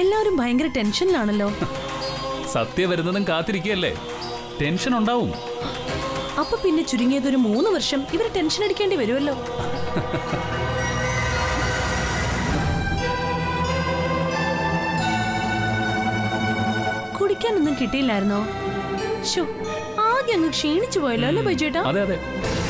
എല്ലാവരും ഭയങ്കര ടെൻഷനിലാണല്ലോ സത്യ വരുന്നതും കാത്തിരിക്കുകയല്ലേ ടെൻഷൻ ഉണ്ടാവും അപ്പൊ പിന്നെ ചുരുങ്ങിയത് ഒരു മൂന്ന് വർഷം ഇവർ ടെൻഷൻ അടിക്കേണ്ടി വരുമല്ലോ കുടിക്കാനൊന്നും കിട്ടിയില്ലായിരുന്നോ ഷോ ആകെ അങ്ങ് ക്ഷീണിച്ചു പോയല്ലോ അല്ലേ ബൈജേട്ടാ അതെ അതെ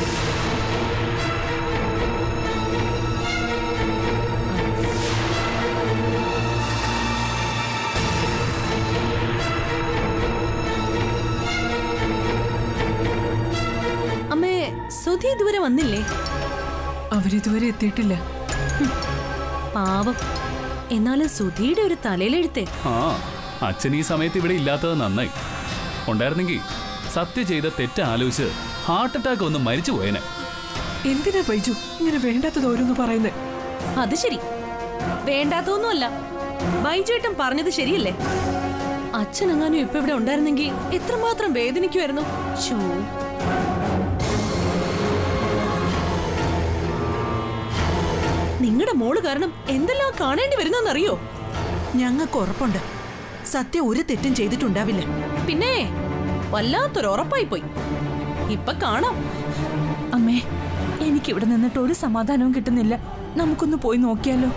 അമ്മേ സുധി ഇതുവരെ വന്നില്ലേ അവരിതുവരെ എത്തിയിട്ടില്ല പാവം എന്നാലും സുധിയുടെ ഒരു തലയിലെഴുത്തേ ആ അച്ഛൻ ഈ സമയത്ത് ഇവിടെ ഇല്ലാത്തത് നന്നായി ഉണ്ടായിരുന്നെങ്കിൽ സത്യ ചെയ്ത തെറ്റ് ആലോചിച്ച് ഹാർട്ട് അറ്റാക്ക് ഒന്ന് മരിച്ചു പോയേനെ എന്തിനാ ബൈജു ഇങ്ങനെ വേണ്ടാത്തത് ഓരോന്ന് പറയുന്നത് അത് ശരി വേണ്ടാത്തൊന്നുമല്ല ബൈജുവേട്ടൻ പറഞ്ഞത് ശരിയല്ലേ അച്ഛനെങ്ങാനും ഇപ്പൊ ഇവിടെ ഉണ്ടായിരുന്നെങ്കിൽ എത്രമാത്രം വേദനിക്കുമായിരുന്നു ഷോ നിങ്ങളുടെ മോള് കാരണം എന്തെല്ലാം കാണേണ്ടി വരുന്നെന്നറിയോ ഞങ്ങൾക്ക് ഉറപ്പുണ്ട് സത്യ ഒരു തെറ്റും ചെയ്തിട്ടുണ്ടാവില്ല പിന്നെ വല്ലാത്തൊരു ഉറപ്പായി പോയി ഇപ്പൊ കാണാം അമ്മേ എനിക്ക് ഇവിടെ നിന്നിട്ട് ഒരു സമാധാനവും കിട്ടുന്നില്ല നമുക്കൊന്ന് പോയി നോക്കിയാലോ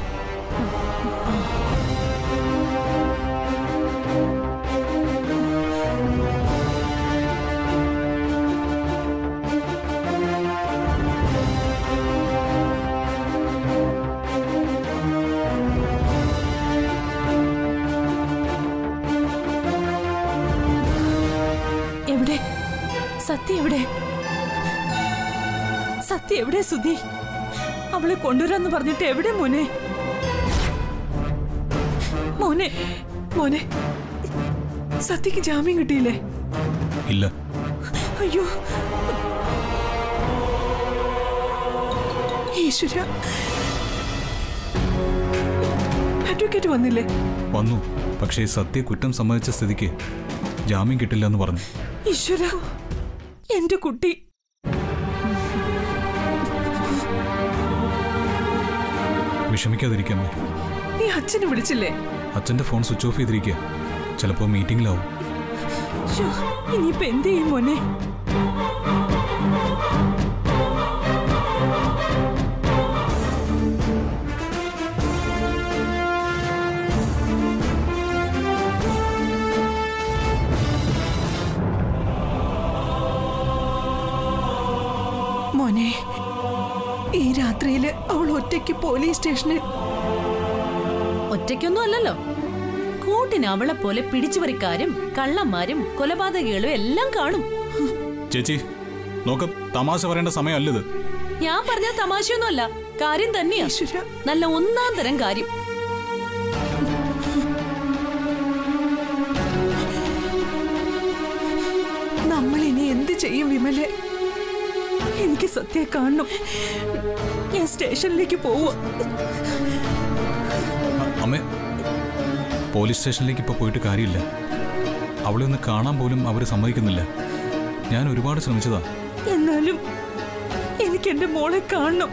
എവിടെ സത്യ എവിടെ സത്യ എവിടെ സുധി അവളെ കൊണ്ടുവരാന്ന് പറഞ്ഞിട്ട് എവിടെ മോനെ മോനെ മോനെ സത്യക്ക് ജാമ്യം കിട്ടിയില്ലേ ഇല്ല അയ്യോ ഈശ്വര അഡ്വക്കേറ്റ് വന്നില്ലേ വന്നു പക്ഷേ സത്യ കുറ്റം സമ്മതിച്ച സ്ഥിതിക്ക് ജാമ്യം കിട്ടില്ല എന്ന് പറഞ്ഞു ഈശ്വര എന്റെ കുട്ടി വിഷമിക്കാതിരിക്കാമേ നീ അച്ഛനെ വിളിച്ചില്ലേ അച്ഛന്റെ ഫോൺ സ്വിച്ച് ഓഫ് ചെയ്തിരിക്കുക ചിലപ്പോൾ മീറ്റിംഗിലാവും ശ്ശോ, ഇനിയിപ്പോ എന്ത് ചെയ്യും മോനെ മോനെ ഈ രാത്രിയില് അവൾ ഒറ്റയ്ക്ക് പോലീസ് സ്റ്റേഷനിൽ ഒറ്റയ്ക്കൊന്നും അല്ലല്ലോ കൂട്ടിന് അവളെ പോലെ പിടിച്ചുപറിക്കാരും കള്ളന്മാരും കൊലപാതകികളും എല്ലാം കാണും ചേച്ചി നോക്ക തമാശ പറയേണ്ട സമയമല്ലത് ഞാൻ പറഞ്ഞ തമാശയൊന്നുമല്ല കാര്യം തന്നെയാ ഈശ്വര നല്ല ഒന്നാം തരം കാര്യം നമ്മൾ ഇനി എന്ത് ചെയ്യും വിമലെ എനിക്ക് സത്യ കാണണം ഞാൻ സ്റ്റേഷനിലേക്ക് പോവുക അമ്മേ പോലീസ് സ്റ്റേഷനിലേക്ക് ഇപ്പോൾ പോയിട്ട് കാര്യമില്ല അവളെ ഒന്ന് കാണാൻ പോലും അവർ സമ്മതിക്കുന്നില്ല ഞാൻ ഒരുപാട് ശ്രമിച്ചതാ എന്നാലും എനിക്ക് എന്റെ മോളെ കാണണം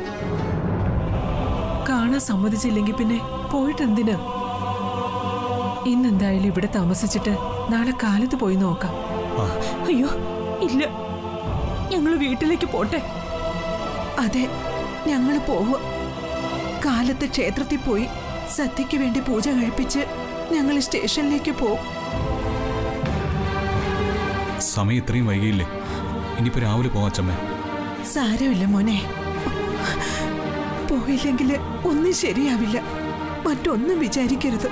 കാണാൻ സമ്മതിച്ചില്ലെങ്കിൽ പിന്നെ പോയിട്ട് എന്തിനാ ഇന്നെന്തായാലും ഇവിടെ താമസിച്ചിട്ട് നാളെ കാലത്ത് പോയി നോക്കാം അയ്യോ ഇല്ല ഞങ്ങൾ വീട്ടിലേക്ക് പോട്ടെ അതെ ഞങ്ങൾ പോവുക കാലത്ത് ക്ഷേത്രത്തിൽ പോയി സത്യയ്ക്ക് വേണ്ടി പൂജ കഴിപ്പിച്ച് ഞങ്ങൾ സ്റ്റേഷനിലേക്ക് പോവും സമയം ഇത്രയും വൈകിയില്ലേ ഇനിയിപ്പോൾ രാവിലെ പോവാം അച്ഛമ്മേ സാരമില്ല മോനെ പോയില്ലെങ്കിൽ ഒന്നും ശരിയാവില്ല മറ്റൊന്നും വിചാരിക്കരുത്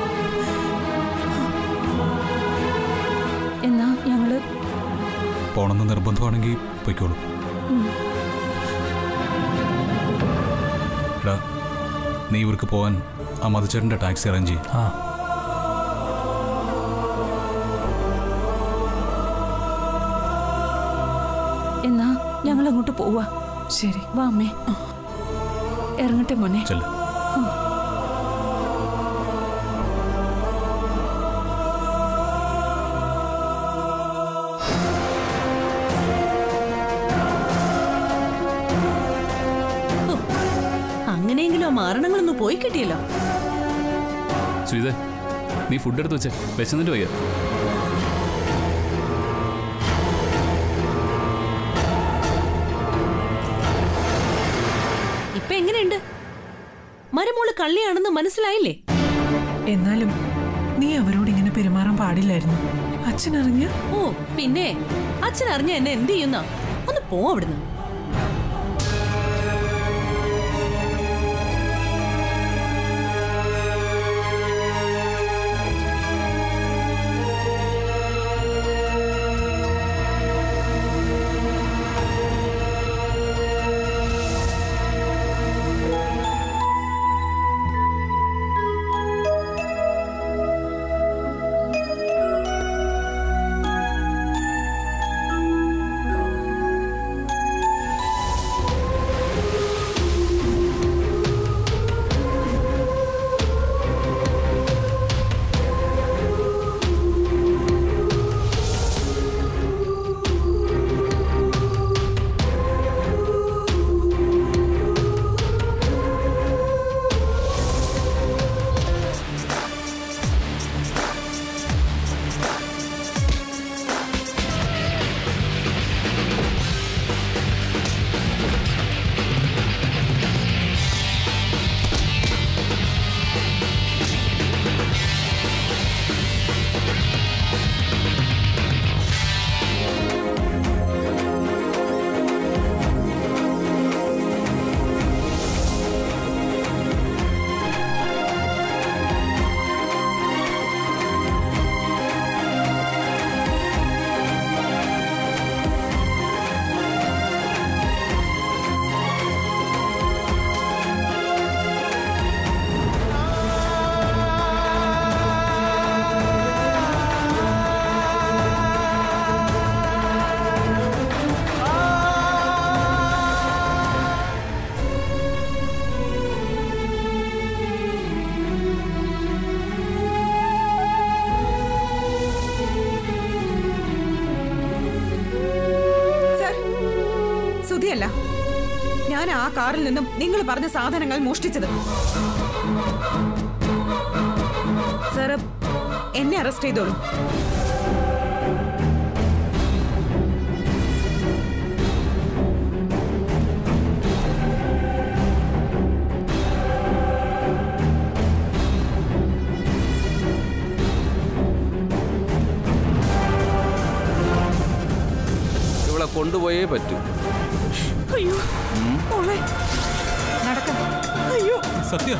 എന്നാ ഞങ്ങള് പോണമെന്ന് നിർബന്ധമാണെങ്കിൽ പൊയ്ക്കോളൂ എടാ നീ ഇവർക്ക് പോകാൻ ആ മധുചേട്ടൻ്റെ ടാക്സി അറേഞ്ച് ചെയ്യും എന്നാ ഞങ്ങൾ അങ്ങോട്ട് പോവാ ശരി വാ അമ്മേ ഇറങ്ങട്ടെ മോനെ ചെല്ല ഹോ, അങ്ങനെയെങ്കിലും ആ മാരണങ്ങളൊന്ന് പോയി കിട്ടിയല്ലോ ശ്രീധ നീ ഫുഡ് എടുത്ത് വെച്ചേ വിശന്നിട്ട് വയ്യ ഇപ്പൊ എങ്ങനെയുണ്ട് മരുമോള് കള്ളിയാണെന്ന് മനസ്സിലായില്ലേ എന്നാലും നീ അവരോട് ഇങ്ങനെ പെരുമാറാൻ പാടില്ലായിരുന്നു അച്ഛനറിഞ്ഞ ഓ പിന്നെ അച്ഛൻ അറിഞ്ഞ എന്നെ എന്ത് ചെയ്യുന്ന ഒന്ന് പോ അവിടുന്ന് സർ സുധിയല്ല ഞാൻ ആ കാറിൽ നിന്നും നിങ്ങൾ പറഞ്ഞ സാധനങ്ങൾ മോഷ്ടിച്ചത് സർ എന്നെ അറസ്റ്റ് ചെയ്തോളൂ ഇവളെ കൊണ്ടുപോയേ പറ്റൂ അയ്യോ മോളെ നടക്കാം അയ്യോ സത്യ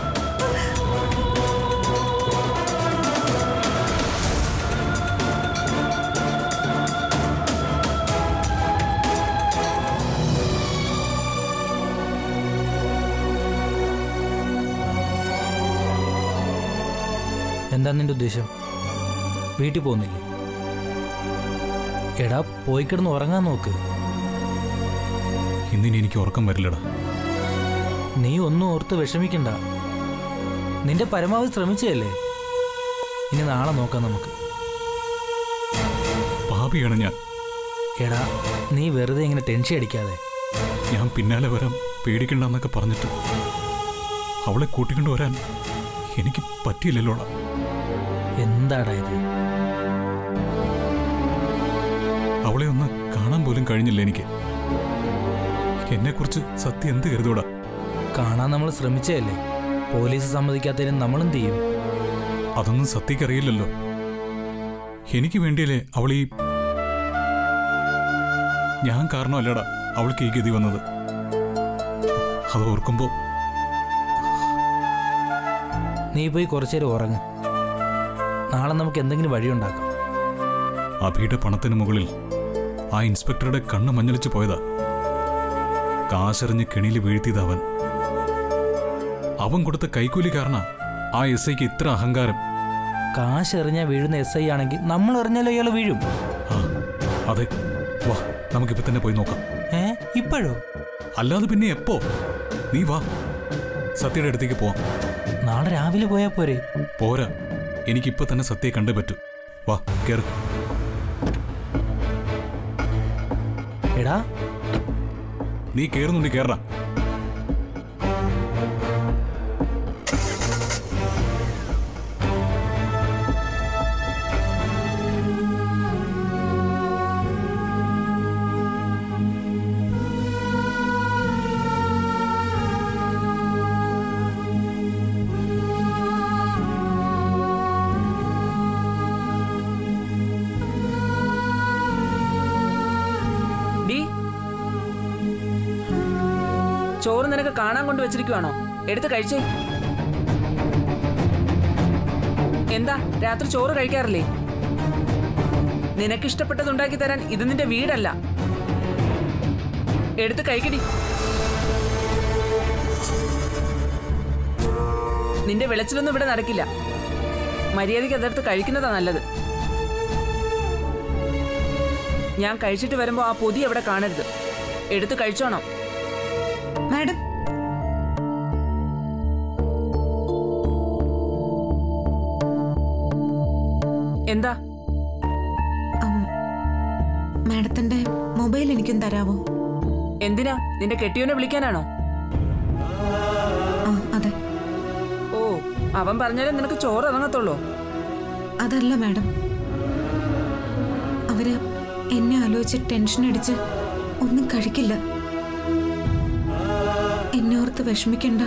എന്താ നിന്റെ ഉദ്ദേശം വീട്ടിൽ പോകുന്നില്ലേ എടാ പോയി കിടന്ന് ഉറങ്ങാൻ നോക്ക് ഇന്നിനി എനിക്ക് ഉറക്കം വരില്ലടാ നീ ഒന്നും ഓർത്ത് വിഷമിക്കണ്ട നിന്റെ പരമാവധി ശ്രമിച്ചതല്ലേ ഇനി നാളെ നോക്കാം നമുക്ക് പാപിയാണ് ഞാൻ എടാ നീ വെറുതെ ഇങ്ങനെ ടെൻഷൻ അടിക്കാതെ ഞാൻ പിന്നാലെ വരാൻ പേടിക്കണ്ടെന്നൊക്കെ പറഞ്ഞിട്ട് അവളെ കൂട്ടിക്കൊണ്ട് വരാൻ എനിക്ക് പറ്റിയില്ലല്ലോടാ എന്താടാ ഇത് അവളെ ഒന്ന് കാണാൻ പോലും കഴിഞ്ഞില്ല എനിക്ക് എന്നെക്കുറിച്ച് സത്യം എന്ത് കരുതൂടാ കാണാൻ നമ്മൾ ശ്രമിച്ചതല്ലേ പോലീസ് സമ്മതിക്കാത്തതിന് നമ്മളെന്ത് ചെയ്യും അതൊന്നും സത്യക്കറിയില്ലല്ലോ എനിക്ക് വേണ്ടിയല്ലേ അവൾ ഈ ഞാൻ കാരണമല്ലടാ അവൾക്ക് ഈ ഗതി വന്നത് അത് ഓർക്കുമ്പോ നീ പോയി കുറച്ചേരം ഉറങ്ങ് നാളെ നമുക്ക് എന്തെങ്കിലും വഴിയുണ്ടാക്കാം അഭിയുടെ പണത്തിന് മുകളിൽ ആ ഇൻസ്പെക്ടറുടെ കണ്ണ് മഞ്ഞളിച്ചു പോയതാ കാശെറിഞ്ഞ് കെണിയിൽ വീഴ്ത്തിയത് അവൻ അവൻ കൊടുത്ത കൈക്കൂലി കാരണ ആ എസ് ഐക്ക് ഇത്ര അഹങ്കാരം കാശ് എറിഞ്ഞാൽ വീഴുന്ന എസ് ഐ ആണെങ്കിൽ നമ്മൾ എറിഞ്ഞാലോ ഇയാൾ വീഴും ആ അതെ വാ നമുക്കിപ്പോ തന്നെ പോയി നോക്കാം ഏ ഇപ്പോഴോ അല്ലാതെ പിന്നെ എപ്പോ നീ വാ സത്യയുടെ അടുത്തേക്ക് പോവാം നാളെ രാവിലെ പോയാൽ പോരെ പോരാ എനിക്കിപ്പോ തന്നെ സത്യയെ കണ്ടേ പറ്റൂ വാ കേറ് എടാ നീ കേറുന്നുണ്ട് കേറ ചോറ് നിനക്ക് കാണാൻ കൊണ്ട് വെച്ചിരിക്കുവാണോ എടുത്ത് കഴിച്ചേ എന്താ രാത്രി ചോറ് കഴിക്കാറില്ലേ നിനക്ക് ഇഷ്ടപ്പെട്ടത് ഉണ്ടാക്കി തരാൻ ഇത് നിന്റെ വീടല്ല എടുത്ത് കഴിക്കടി നിന്റെ വിളച്ചിലൊന്നും ഇവിടെ നടക്കില്ല മര്യാദയ്ക്ക് അതെടുത്ത് കഴിക്കുന്നതാ നല്ലത് ഞാൻ കഴിച്ചിട്ട് വരുമ്പോ ആ പൊതി അവിടെ കാണരുത് എടുത്ത് കഴിച്ചോണം മാഡം എന്താ ഉം, മാഡത്തിന്റെ മൊബൈൽ എനിക്കും തരാവോ എന്തിനാ നിന്റെ കെട്ടിയോനെ വിളിക്കാനാണോ ആ അതെ ഓ അവൻ പറഞ്ഞാലേ നിനക്ക് ചോറ് ഇറങ്ങത്തുള്ളൂ അതല്ല മാഡം അവര് എന്നെ ആലോചിച്ച് ടെൻഷൻ അടിച്ച് ഒന്നും കഴിക്കില്ല എന്നെ ഓർത്ത് വിഷമിക്കണ്ട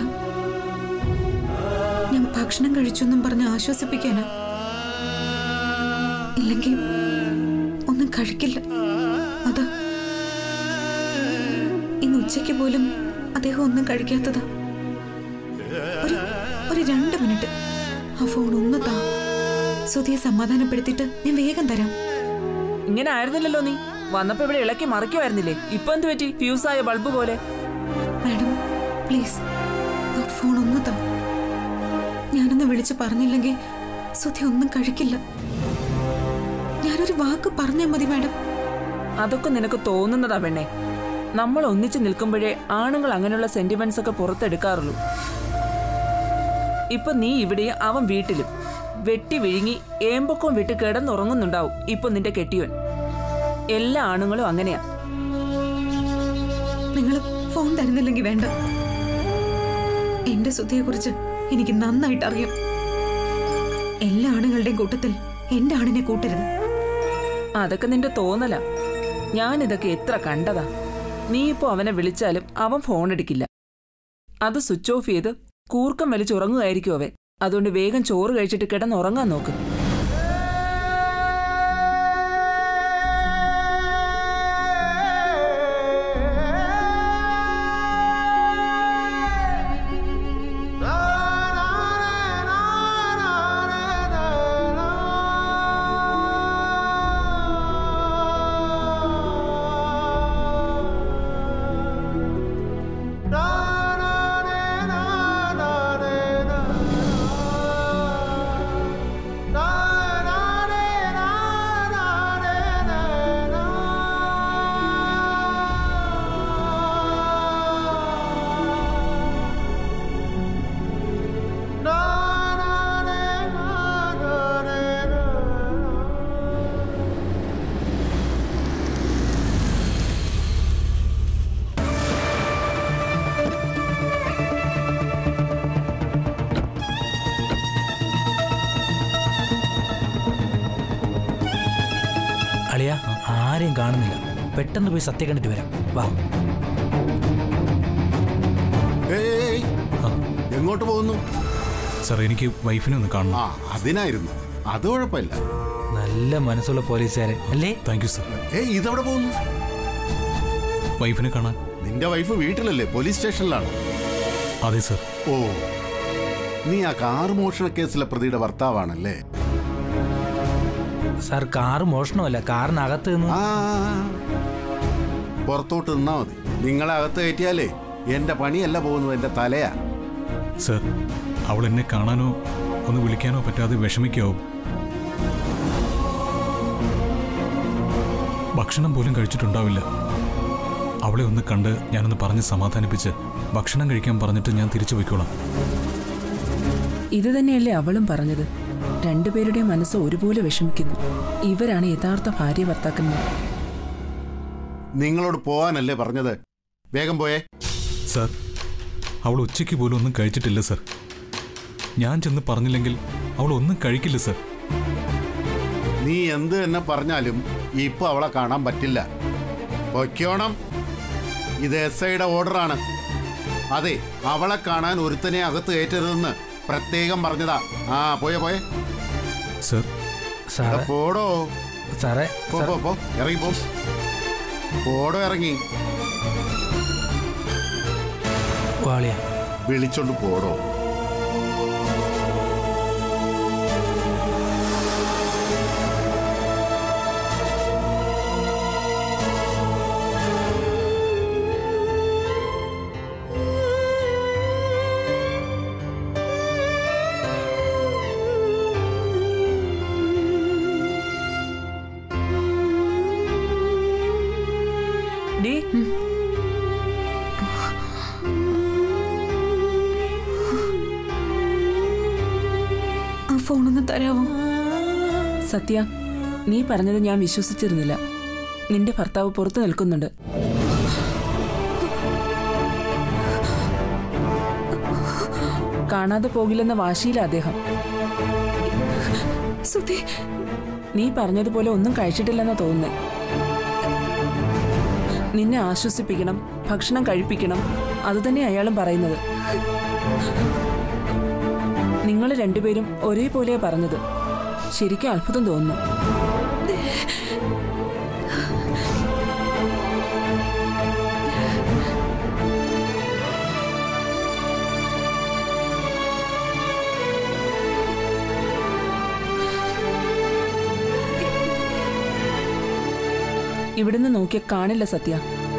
ഞാൻ ഭക്ഷണം കഴിച്ചു എന്നും പറഞ്ഞ് ആശ്വസിപ്പിക്കാനാ ഇല്ലെങ്കിൽ ഒന്നും കഴിക്കില്ല അതാ ഇന്ന് ഉച്ചയ്ക്ക് പോലും അദ്ദേഹം ഒന്നും കഴിക്കാത്തതാ ഒരു ഒരു രണ്ട് മിനിറ്റ് ആ ഫോൺ ഒന്ന് താ സുധിയെ സമാധാനപ്പെടുത്തിയിട്ട് ഞാൻ വേഗം തരാം ഇങ്ങനെ ആയിരുന്നില്ലല്ലോ നീ വന്നപ്പോ ഇവിടെ ഇളക്കി മറിക്കുമായിരുന്നില്ലേ ഇപ്പൊ എന്ത് പറ്റി ഫ്യൂസായ ബൾബ് പോലെ മാഡം പ്ലീസ് ആ ഫോൺ ഒന്ന് താ ഞാനൊന്ന് വിളിച്ച് പറഞ്ഞില്ലെങ്കിൽ സുധി ഒന്നും കഴിക്കില്ല ഞാനൊരു വാക്ക് പറഞ്ഞാൽ മതി മാഡം അതൊക്കെ നിനക്ക് തോന്നുന്നതാ പെണ്ണെ നമ്മൾ ഒന്നിച്ചു നിൽക്കുമ്പോഴേ ആണുങ്ങൾ അങ്ങനെയുള്ള സെന്റിമെന്റ്സ് ഒക്കെ പുറത്തെടുക്കാറുള്ളൂ ഇപ്പൊ നീ ഇവിടെയും അവൻ വീട്ടിലും വെട്ടി വിഴുങ്ങി ഏമ്പൊക്കവും വിട്ട് കിടന്നുറങ്ങുന്നുണ്ടാവും ഇപ്പൊ നിന്റെ കെട്ടിയോൻ എല്ലാ ആണുങ്ങളും അങ്ങനെയാ നിങ്ങൾ ഫോൺ തരുന്നില്ലെങ്കിൽ വേണ്ട എന്റെ സുധിയെക്കുറിച്ച് എനിക്ക് നന്നായിട്ട് അറിയാം എല്ലാ ആണുങ്ങളുടെയും കൂട്ടത്തിൽ എന്റെ ആണിനെ കൂട്ടരുത് അതൊക്കെ നിന്റെ തോന്നലാ ഞാൻ ഇതൊക്കെ എത്ര കണ്ടതാ നീ ഇപ്പോ അവനെ വിളിച്ചാലും അവൻ ഫോൺ എടുക്കില്ല അത് സ്വിച്ച് ഓഫ് ചെയ്ത് കൂർക്കം വലിച്ചുറങ്ങുമായിരിക്കും അവൻ അതുകൊണ്ട് വേഗം ചോറ് കഴിച്ചിട്ട് കിടന്നുറങ്ങാൻ നോക്ക് അളിയ ആരെയും കാണുന്നില്ല പെട്ടെന്ന് പോയി സത്യം കണ്ടിട്ട് വരാം വാ ഏയ് എങ്ങോട്ട് പോകുന്നു സാർ എനിക്ക് വൈഫിനെ ഒന്ന് കാണണം ആ അതിനായിരുന്നു അത് കുഴപ്പമില്ല നല്ല മനസ്സുള്ള പോലീസുകാരൻ അല്ലേ താങ്ക് യു സാർ ഏയ് ഇതെവിടെ പോകുന്നു വൈഫിനെ കാണാൻ നിന്റെ വൈഫ് വീട്ടിലല്ലേ പോലീസ് സ്റ്റേഷനിലാണ് അതെ സാർ ഓ നീ ആ കാർ മോഷണ കേസിലെ പ്രതിയുടെ ഭർത്താവാണല്ലേ സാർ കാറ് മോഷണമല്ല കാറിനകത്ത് നിന്ന് ആ പുറത്തോട്ട് നിന്നാ മതി നിങ്ങളെ അകത്ത് കയറ്റിയാലേ എന്റെ പണിയല്ല പോകുന്നത് എന്റെ തലയാ സാർ അവൾ എന്നെ കാണാനോ ഒന്ന് വിളിക്കാനോ പറ്റാതെ വിഷമിക്കാവും ഭക്ഷണം പോലും കഴിച്ചിട്ടുണ്ടാവില്ല അവളെ ഒന്ന് കണ്ട് ഞാനൊന്ന് പറഞ്ഞ് സമാധാനിപ്പിച്ച് ഭക്ഷണം കഴിക്കാൻ പറഞ്ഞിട്ട് ഞാൻ തിരിച്ചു പോയിക്കോളാം ഇത് തന്നെയല്ലേ അവളും പറഞ്ഞത് രണ്ടുപേരുടെയും മനസ്സ് ഒരുപോലെ വിഷമിക്കുന്നു ഇവരാണ് യഥാർത്ഥ ഭാര്യ ഭർത്താക്കന്മാർ നിങ്ങളോട് പോവാനല്ലേ പറഞ്ഞത് വേഗം പോയേ സാർ അവൾ ഉച്ചയ്ക്ക് പോലും ഒന്നും കഴിച്ചിട്ടില്ല സാർ ഞാൻ ചെന്ന് പറഞ്ഞില്ലെങ്കിൽ അവൾ ഒന്നും കഴിക്കില്ല സാർ നീ എന്ത് തന്നെ പറഞ്ഞാലും ഇപ്പൊ അവളെ കാണാൻ പറ്റില്ല പൊയ്ക്കോണം ഇത് എസ് ഐയുടെ ഓർഡറാണ് അതെ അവളെ കാണാൻ ഒരുത്തനെ അകത്ത് കയറ്റരുതെന്ന് പ്രത്യേകം പറഞ്ഞതാ ആ പോയെ പോയെ സാർ സാറേ എടാ, പോടോ സാറേ പോ പോ പോ ഇറങ്ങി പോ പോടോ ഇറങ്ങി വാളിയ വിളിച്ചോണ്ട് പോടോ ഡീ ആ ഫോണൊന്ന് തരാമോ സത്യ നീ പറഞ്ഞത് ഞാൻ വിശ്വസിച്ചിരുന്നില്ല നിന്റെ ഭർത്താവ് പുറത്തു നിൽക്കുന്നുണ്ട് കാണാതെ പോകില്ലെന്ന വാശിയില അദ്ദേഹം സുധി നീ പറഞ്ഞതുപോലെ ഒന്നും കഴിച്ചിട്ടില്ലെന്നാ തോന്നുന്നത് നിന്നെ ആശ്വസിപ്പിക്കണം ഭക്ഷണം കഴിപ്പിക്കണം അതുതന്നെ അയാളും പറയുന്നത് നിങ്ങൾ രണ്ടുപേരും ഒരേപോലെയാ പറഞ്ഞത് ശരിക്കും അത്ഭുതം തോന്നുന്നു ഇവിടുന്ന് നോക്കിയ കാണില്ല സത്യ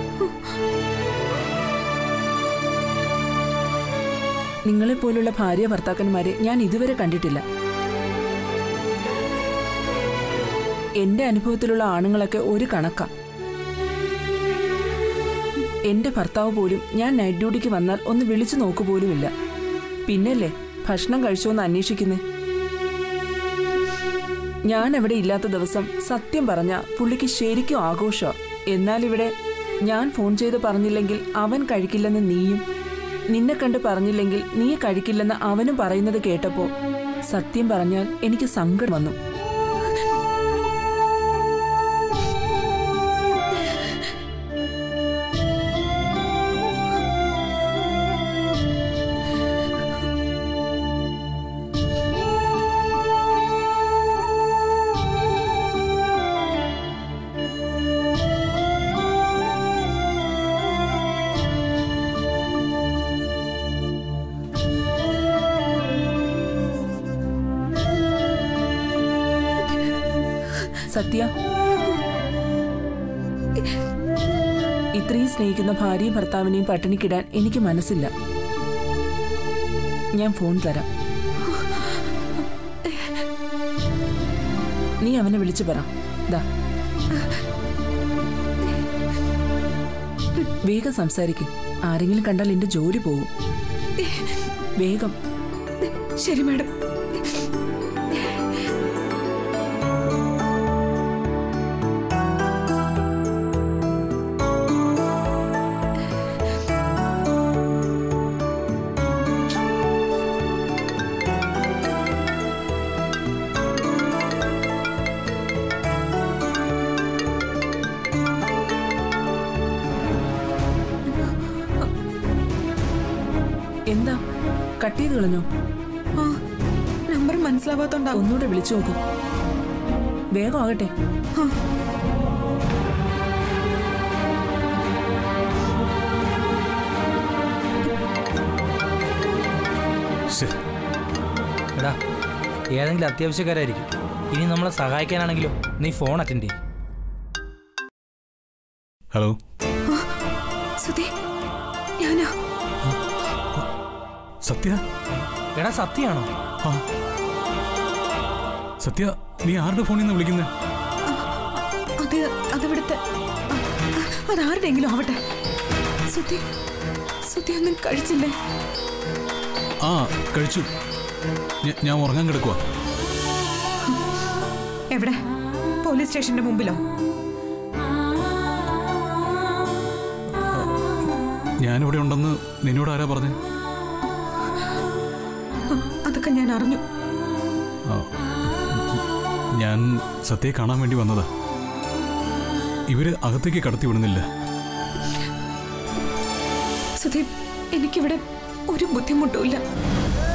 നിങ്ങളെപ്പോലുള്ള ഭാര്യ ഭർത്താക്കന്മാരെ ഞാൻ ഇതുവരെ കണ്ടിട്ടില്ല എന്റെ അനുഭവത്തിലുള്ള ആണുങ്ങളൊക്കെ ഒരു കണക്കാ എന്റെ ഭർത്താവ് പോലും ഞാൻ നൈറ്റ് ഡ്യൂട്ടിക്ക് വന്നാൽ ഒന്ന് വിളിച്ചു നോക്കു പോലുമില്ല പിന്നല്ലേ ഭക്ഷണം കഴിച്ചോന്ന് അന്വേഷിക്കുന്നേ ഞാൻ അവിടെ ഇല്ലാത്ത ദിവസം സത്യം പറഞ്ഞ പുള്ളിക്ക് ശരിക്കും ആഘോഷമാ എന്നാൽ ഇവിടെ ഞാൻ ഫോൺ ചെയ്ത് പറഞ്ഞില്ലെങ്കിൽ അവൻ കഴിക്കില്ലെന്ന് നീയും നിന്നെ കണ്ട് പറഞ്ഞില്ലെങ്കിൽ നീ കഴിക്കില്ലെന്ന് അവനും പറയുന്നത് കേട്ടപ്പോ സത്യം പറഞ്ഞാൽ എനിക്ക് സങ്കടം വന്നു സത്യ ഇത്രയും സ്നേഹിക്കുന്ന ഭാര്യയും ഭർത്താവിനെയും പട്ടിണിക്കിടാൻ എനിക്ക് മനസ്സില്ല ഞാൻ ഫോൺ തരാം നീ അവനെ വിളിച്ചു പറ ദാ വേഗം സംസാരിക്കും ആരെങ്കിലും കണ്ടാൽ എന്റെ ജോലി പോകും വേഗം ശരി മാഡം എന്താ കട്ട് ചെയ്ത് കളഞ്ഞോ ആ നമ്പർ മനസ്സിലാവാത്തോണ്ടാവും ഒന്നുകൂടെ വിളിച്ചു നോക്കൂ വേഗം ആകട്ടെ ശ്ശെ, എടാ ഏതെങ്കിലും അത്യാവശ്യക്കാരായിരിക്കും ഇനി നമ്മളെ സഹായിക്കാനാണെങ്കിലോ നീ ഫോൺ അറ്റൻഡ് ചെയ്യും ഹലോ സുധി ഞാനാ സത്യ എടാ സത്യമാണോ ആ സത്യ നീ ആരുടെ ഫോണിൽ നിന്ന് വിളിക്കുന്നത് അത് അതിവിടുത്തെ ആ, അതാരുടെയെങ്കിലും ആവട്ടെ സുധി സുധി ഒന്നും കഴിച്ചില്ലേ ആ കഴിച്ചു ഞ- ഞാൻ ഉറങ്ങാൻ കിടക്കുക എവിടെ പോലീസ് സ്റ്റേഷന്റെ മുമ്പിലോ ഞാനിവിടെ ഉണ്ടെന്ന് നിന്നോട് ആരാ പറഞ്ഞേ അതൊക്കെ ഞാൻ അറിഞ്ഞു ആ, ഞാൻ സത്യയെ കാണാൻ വേണ്ടി വന്നതാ ഇവര് അകത്തേക്ക് കടത്തി വിടുന്നില്ല സുധീപ് എനിക്കിവിടെ ഒരു ബുദ്ധിമുട്ടുമില്ല